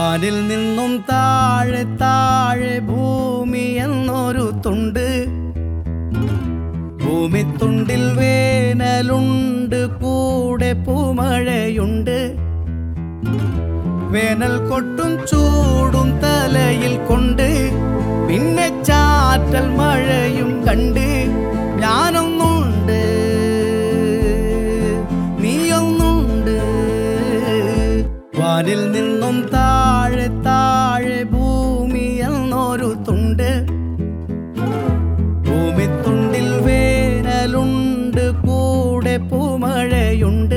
വാനിൽ നിന്നും താഴെ താഴെ ഭൂമി എന്നൊരു തുണ്ട് ഭൂമിത്തുണ്ടിൽ വേനലുണ്ട് കൂടെ പൂമഴയുണ്ട് വേനൽ കൊട്ടും ചൂടും തലയിൽ കൊണ്ട് പിന്നെ ചാറ്റൽ മഴയും കണ്ട് ഞാനൊന്നുണ്ട് നീയൊന്നുണ്ട് വാനിൽ നിന്നും താഴെ താഴെ ഭൂമി എന്നൊരു തുണ്ട് ഭൂമിത്തുണ്ടിൽ വേനലുണ്ട് കൂടെ പൂമഴയുണ്ട്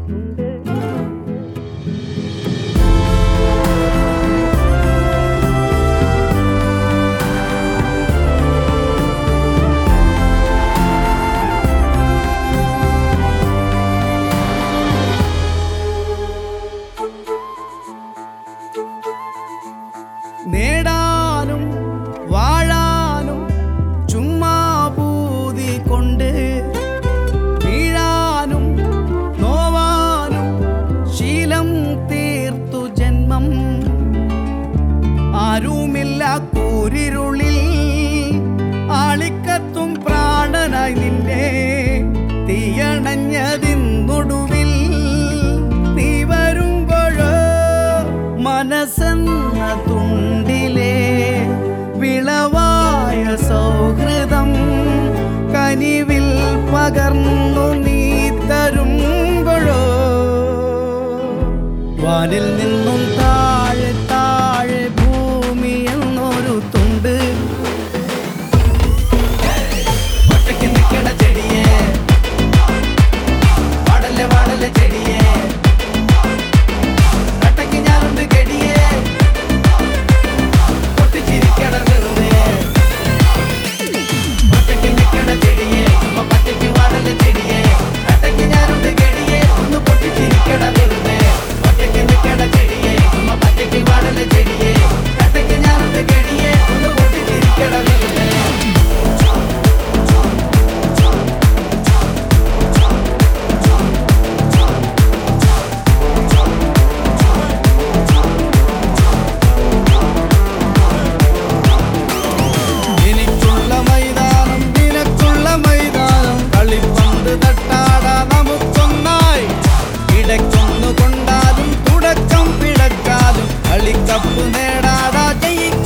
നേടാനും വാഴാനും ചുമ്മാ പൂതി കൊണ്ട് വീഴാനും നോവാനും ശീലം തീർത്തു ജന്മം ആരുമില്ല കൂരിരുളിൽ ആളിക്കത്തും പ്രാണനായി നിന്നെ തീയണഞ്ഞതിന്നൊടുവിൽ നീ വരുമ്പോഴോ മനസ്സെന്ന തുണ്ടിലെ വിളവായ സൗഹൃദം കനിവിൽ പകർന്നു നീ തരുമ്പോഴോ വാനിൽ നിന്നും താഴെ താഴെ ഭൂമി എന്നൊരു തുണ്ട് ഒറ്റയ്ക്ക് നിൽക്കണ ചെടിയെ വാടല്ലേ വാടല്ലേ ചെടിയെ ഒറ്റയ്ക്ക് ഞാനുണ്ട് കെടിയെ പൊട്ടിച്ചിരിക്കണ വെറുതെ ഒറ്റയ്ക്ക് നിൽക്കണ ചെടിയെ അമ്മ പച്ചയ്ക്ക് വാടല്ലേ ചെടിയെ ഒറ്റയ്ക്ക് ഞാനുണ്ട് കെടിയെ ഒന്ന് പൊട്ടിച്ചിരിക്കണ വെറുതെ ഒറ്റയ്ക്ക് നിൽക്കണ ചെടിയെ അമ്മ പച്ചയ്ക്ക് വാടല്ലേ ചെടിയെ ഒറ്റയ്ക്ക് ഞാനുണ്ട് കെടിയെ ഒന്ന് പൊട്ടിച്ചിരിക്കണ വെറുതെ എനിക്കുള്ള മൈതാനം നിനക്കുള്ള മൈതാനം കളിപ്പന്ത് തട്ടാടാ നമുക്കൊന്നായി ഇടയ്ക്കൊന്നു കൊണ്ടാലും തുടക്കം പിടക്കാലും കളിക്കപ്പ് നേടാടാ ജയിക്ക